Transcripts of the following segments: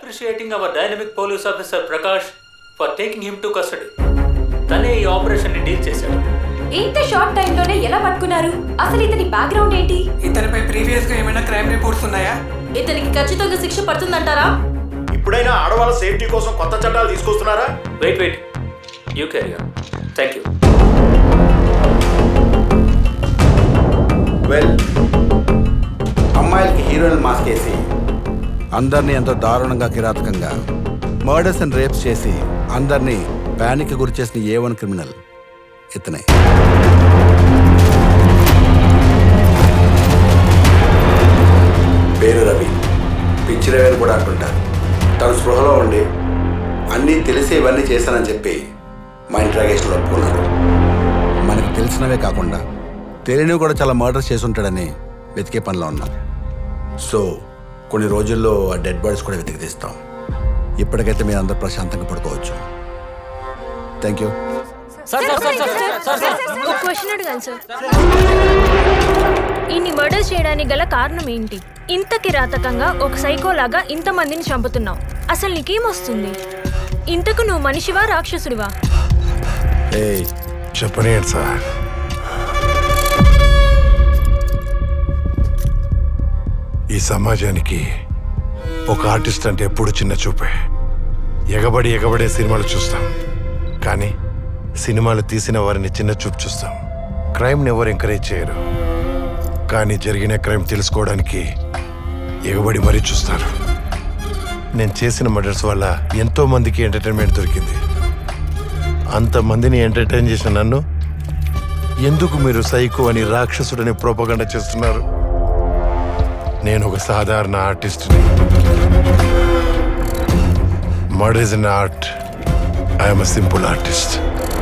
appreciating our dynamic police officer Prakash for taking him to custody తనే ఈ operation ని deal చేశాడు ఇంత షార్ట్ టైంలోనే ఎలా పట్టుకున్నారు అసలు ఇతని బ్యాక్గ్రౌండ్ ఏంటి ఇతనిపై ప్రీవియస్ గా ఏమైనా క్రైమ్ రిపోర్ట్స్ ఉన్నాయా ఇతనికి ఖచ్చితంగా శిక్ష పడుతుందంటారా ఇప్పుడైనా ఆడవాళ్ళ సేఫ్టీ కోసం కొత్త చట్టాలు తీసుకొస్తున్నారా wait wait you carry thank you well అమ్మాయిలకి హీరోయిన్ మాస్క్ వేసి అందరినీ ఎంతో దారుణంగా కిరాతకంగా మర్డర్స్ అండ్ రేప్స్ చేసి అందరినీ ప్యానిక్ గురి చేసిన ఏ వన్ క్రిమినల్ ఇతనే పేరు రవి పిచ్చి రవి అని కూడా అంటుంటారు తను స్పృహలో ఉండి అన్నీ తెలిసి ఇవన్నీ చేశానని చెప్పి మా ఇంట్రాగేషన్లో ఒప్పుకున్నాడు మనకు తెలిసినవే కాకుండా తెలియనివి కూడా చాలా మర్డర్స్ చేసి ఉంటాడని వెతికే పనిలో ఉన్నాం సో కొన్ని రోజుల్లో ఆ డెడ్ బాడీస్ కూడా వెతికి తీస్తాం ఇప్పటికైతే మీరు అందరూ ప్రశాంతంగా పడుకోవచ్చు థ్యాంక్ యూ ఒక క్వశ్చన్ అడగాలి సార్ ఇన్ని మర్డర్స్ చేయడానికి గల కారణం ఏంటి ఇంత కిరాతకంగా ఒక సైకోలాగా ఇంతమందిని చంపుతున్నావు అసలు నీకేమొస్తుంది ఇంతకు నువ్వు మనిషివా రాక్షసుడివా ఏ చెప్పనేయండి సార్ ఈ సమాజానికి ఒక ఆర్టిస్ట్ అంటే ఎప్పుడు చిన్న చూపే ఎగబడి ఎగబడే సినిమాలు చూస్తాం కానీ సినిమాలు తీసిన వారిని చిన్న చూపు చూస్తాం క్రైమ్ని ఎవరు ఎంకరేజ్ చేయరు కానీ జరిగిన క్రైమ్ తెలుసుకోవడానికి ఎగబడి మరీ చూస్తారు నేను చేసిన మర్డర్స్ వల్ల ఎంతో మందికి ఎంటర్టైన్మెంట్ దొరికింది అంతమందిని ఎంటర్టైన్ చేసిన నన్ను ఎందుకు మీరు సైకో అని రాక్షసుడని ప్రోపగండ చేస్తున్నారు నేను ఒక సాధారణ ఆర్టిస్ట్ని murder is an art I'm simple artist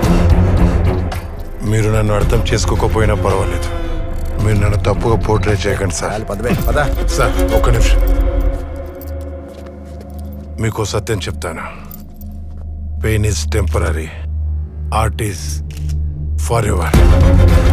మీరు నన్ను అర్థం చేసుకోకపోయినా పర్వాలేదు మీరు నన్ను తప్పుగా పోర్ట్రే చేయకండి సార్ పదవే పద సార్ ఒక్క నిమిషం మీకు సత్యం చెప్తాను pain is temporary art is for ever